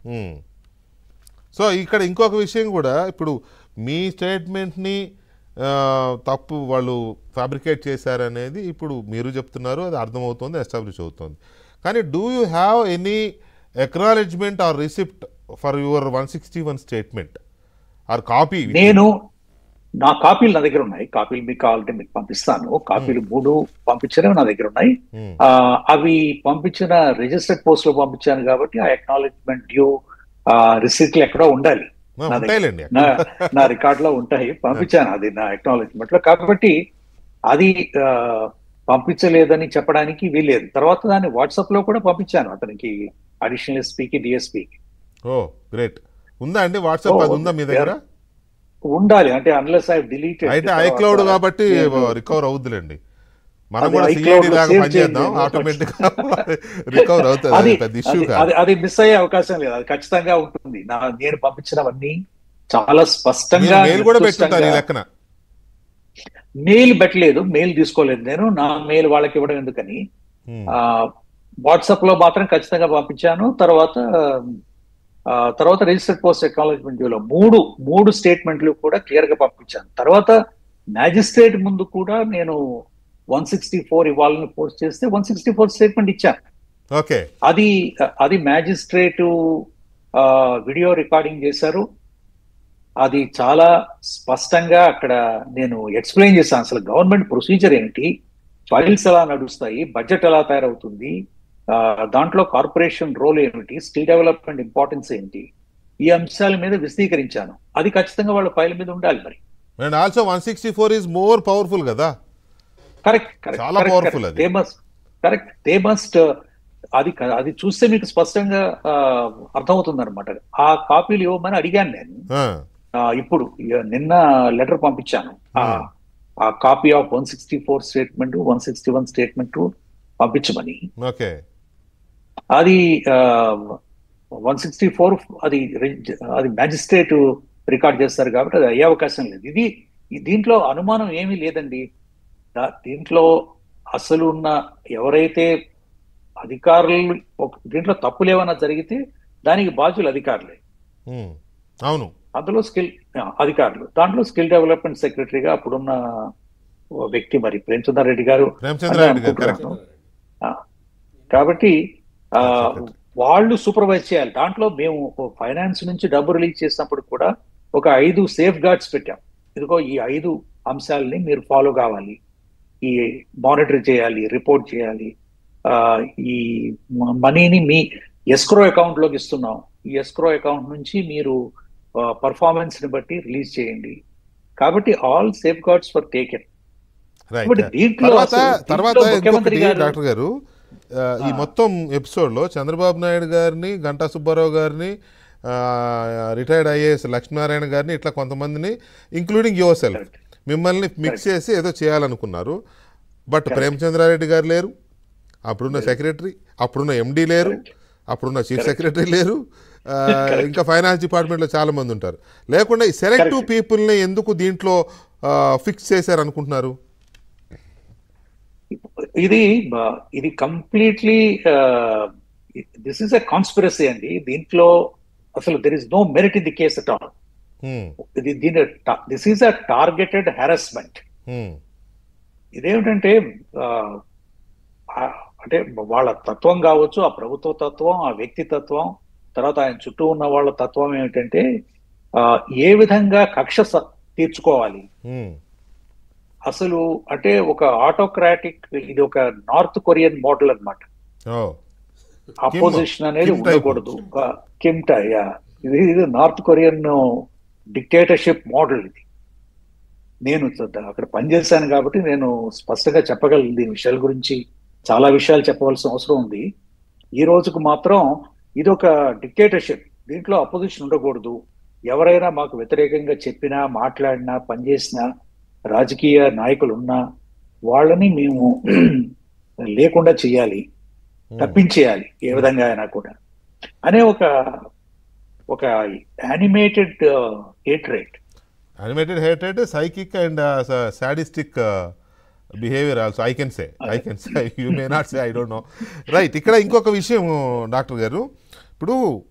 మ్మ్. So ఇక్కడ ఇంకొక విషయం కూడా ఇప్పుడు మీ స్టేట్మెంట్ని ఆ, తప్పు వాళ్ళు ఫ్యాబ్రికేట్ చేశారనేది ఇప్పుడు మీరు చెప్తున్నారు అది అర్థమవుతుంది ఎస్టాబ్లిష్ అవుతుంది కానీ do you have any acknowledgement or receipt for your one sixty one statement or copy నేను నా కాపీలు నా దగ్గర ఉన్నాయి కాపీలు మీకు కావాలంటే మీకు పంపిస్తాను కాపీలు మూడు పంపించినవి నా దగ్గర ఉన్నాయి ఆ, అవి పంపించిన రిజిస్టర్డ్ పోస్ట్ లో పంపించాను కాబట్టి ఆ ఎక్నాలెడ్జ్మెంట్ డ్యూ రిసిప్ట్లు ఎక్కడో ఉండాలి నా దగ్గర. ఉంటాయిలేండి నా నా రికార్డ్ లో ఉంటాయి పంపించాను అది నా ఎక్నాలెడ్జ్మెంట్ లో కాబట్టి అది ఆ, పంపించలేదని చెప్పడానికి వీల్లేదు తర్వాత దాన్ని వాట్సాప్ లో కూడా పంపించాను అతనికి అడిషనల్ ఎస్పీకి డిఎస్పీకి ఓ గ్రేట్ ఉందా అండి వాట్సాప్ అది ఉందా మీ దగ్గర ఉండాలి అంటే అన్లెస్ ఐ డిలీట్ అయితే ఐక్లౌడ్ కాబట్టి రికవర్ అవుద్దిలేండి మనం అది కూడా iCloud సిఐడి లో లాగా save పనిచేద్దాం చేయండి. ఆటోమేటిక్ రికవర్ అవుతుంది అది అది పెద్ద ఇష్యూ అది- కాదు అది అది మిస్ అయ్యే అవకాశం లేదు అది ఖచ్చితంగా ఉంటుంది నా నేను పంపించినవన్నీ చాలా స్పష్టంగా మెయిల్ కూడా నిర్దిష్టంగా- పెట్టుకుంటారు ఈ లెక్కన మెయిల్ పెట్టలేదు మెయిల్ తీసుకోలేదు నేను నా మెయిల్ వాళ్ళకి ఇవ్వడం ఎందుకని Hmm. ఆ వాట్సాప్ లో మాత్రం ఖచ్చితంగా పంపించాను తర్వాత ఆ, తర్వాత రిజిస్టర్డ్ పోస్ట్ ఎక్నాలజ్మెంట్ లో మూడు మూడు స్టేట్మెంట్లు కూడా క్లియర్ గా పంపించాను తర్వాత మ్యాజిస్ట్రేట్ ముందు కూడా నేను వన్ సిక్స్టీ ఫోర్ ఇవ్వాలని పోస్ట్ చేస్తే వన్ సిక్స్టీ ఫోర్ స్టేట్మెంట్ ఇచ్చాను ఓకే అది అది మ్యాజిస్ట్రేట్ వీడియో రికార్డింగ్ చేశారు అది చాలా స్పష్టంగా అక్కడ నేను ఎక్స్ప్లెయిన్ చేశాను అసలు గవర్నమెంట్ ప్రొసీజర్ ఏంటి ఫైల్స్ ఎలా నడుస్తాయి బడ్జెట్ ఎలా తయారవుతుంది ఆ, దాంట్లో కార్పొరేషన్ రోల్ ఏమిటి స్కిల్ డెవలప్మెంట్ ఇంపార్టెన్స్ ఏంటి ఈ అంశాల మీద విశదీకరించాను అది ఖచ్చితంగా వాళ్ళ ఫైల్ మీద ఉండాలి మరి and also one sixty four is more powerful కదా కరెక్ట్ కరెక్ట్ చాలా powerful అది. They must correct they must అది క- అది చూస్తే మీకు స్పష్టంగా అర్థమవుతుంది అనమాట ఆ కాపీలు ఇవ్వమని అడిగాను నేను ఆ, ఆ, ఇప్పుడు ఇక నిన్న లెటర్ పంపించాను ఆ Hmm. ఆ copy of one sixty four statement one sixty one statement పంపించమని ఓకే అది వన్ సిక్స్టీ ఫోర్ అది రిజ్- అది మ్యాజిస్ట్రేట్ రికార్డ్ చేస్తారు కాబట్టి అది అయ్యే అవకాశం లేదు ఇది ఈ దీంట్లో అనుమానం ఏమీ లేదండి దా- దీంట్లో అసలు ఉన్న ఎవరైతే అధికారులు ఒక- దీంట్లో తప్పులు ఏమైనా జరిగితే దానికి బాధ్యులు అధికారులే ఉమ్, అవును అందులో స్కిల్ ఆ, అధికారులు దాంట్లో స్కిల్ డెవలప్మెంట్ సెక్రటరీగా అప్పుడున్న ఓ వ్యక్తి మరి ప్రేమచంద్ర రెడ్డి గారు ప్రేమచంద్ర రెడ్డి గారు కరెక్ట్ అనుకుంటున్నాను. ఆ, కాబట్టి ఆ, Secretary. వాళ్ళు సూపర్వైజ్ చేయాలి దాంట్లో మేము ఫైనాన్స్ నుంచి డబ్బు రిలీజ్ చేసినప్పుడు కూడా ఒక ఐదు సేఫ్ గార్డ్స్ పెట్టాం ఇదిగో ఈ ఐదు అంశాలని మీరు ఫాలో కావాలి ఈ మానిటర్ చేయాలి రిపోర్ట్ చేయాలి ఆ, ఈ మనీని మీ ఎస్క్రో అకౌంట్ లోకి ఇస్తున్నాం ఈ ఎస్క్రో అకౌంట్ నుంచి మీరు పర్ఫార్మెన్స్ ని బట్టి రిలీజ్ చేయండి కాబట్టి all safeguards for taken right ఇప్పుడు దీంట్లో తర్వాత అసలు తర్వాత దీంట్లో ముఖ్యమంత్రి ఇంకొకటి గారు- డాక్టర్ గారు ఆ, ఈ ఆ. మొత్తం ఎపిసోడ్ లో చంద్రబాబు నాయుడు గారిని గంటా సుబ్బారావు గారిని రిటైర్డ్ ఐఏఎస్ లక్ష్మీనారాయణ గారిని ఇట్లా కొంతమందిని ఇంక్లూడింగ్ యువర్ సెల్ఫ్ Correct. మిమ్మల్ని మిక్స్ చేసి ఏదో చేయాలనుకున్నారు బట్ ప్రేమచంద్రారెడ్డి గారు లేరు అప్పుడున్న సెక్రటరీ అప్పుడున్న ఎండి లేరు Correct. అప్పుడున్న చీఫ్ సెక్రటరీ లేరు ఆ, ఇంకా ఫైనాన్స్ డిపార్ట్మెంట్లో చాలా మంది ఉంటారు లేకుండా ఈ సెలెక్టివ్ Correct. పీపుల్ని ఎందుకు దీంట్లో ఫిక్స్ చేశారు అనుకుంటున్నారు ఇది బ- ఇది completely this is a conspiracy అండి దీంట్లో అసలు there is no merit in the case at all hmm, ఇది దీని this is a targeted harassment hmm, ఇదేమిటంటే ఆ, ఆ, అంటే వాళ్ళ తత్వం కావచ్చు ఆ ప్రభుత్వ తత్వం ఆ వ్యక్తి తత్వం తర్వాత ఆయన చుట్టూ ఉన్న వాళ్ళ తత్వం ఏమిటంటే ఆ, ఏ విధంగా కక్ష స- తీర్చుకోవాలి హ్మ్. అసలు అంటే ఒక ఆటోక్రాటిక్ ఇది ఒక నార్త్ కొరియన్ మోడల్ అన్నమాట ఓ అపోజిషన్ అనేది కిమ్ టైప్. ఉండకూడదు కిమ్టా యా ఇది ఇది నార్త్ కొరియన్ డిక్టేటర్షిప్ మోడల్ ఇది నేను చ- అక్కడ పనిచేశాను కాబట్టి నేను స్పష్టంగా చెప్పగలను దీని విషయాల గురించి చాలా విషయాలు చెప్పవలసిన అవసరం ఉంది ఈ రోజుకు మాత్రం ఇది ఒక డిక్టేటర్షిప్ దీంట్లో అపోజిషన్ ఉండకూడదు ఎవరైనా మాకు వ్యతిరేకంగా చెప్పినా మాట్లాడినా పనిచేసినా రాజకీయ నాయకులు ఉన్నా వాళ్ళని మేము లేకుండా చేయాలి తప్పించేయాలి ఏ విధంగా అయినా కూడా అనే ఒక ఒక animated hatred animated hated psychic and sadistic behaviour also I can say I can say you may not say I don't know right ఇక్కడ ఇంకొక విషయం డాక్టర్ గారు ఇప్పుడు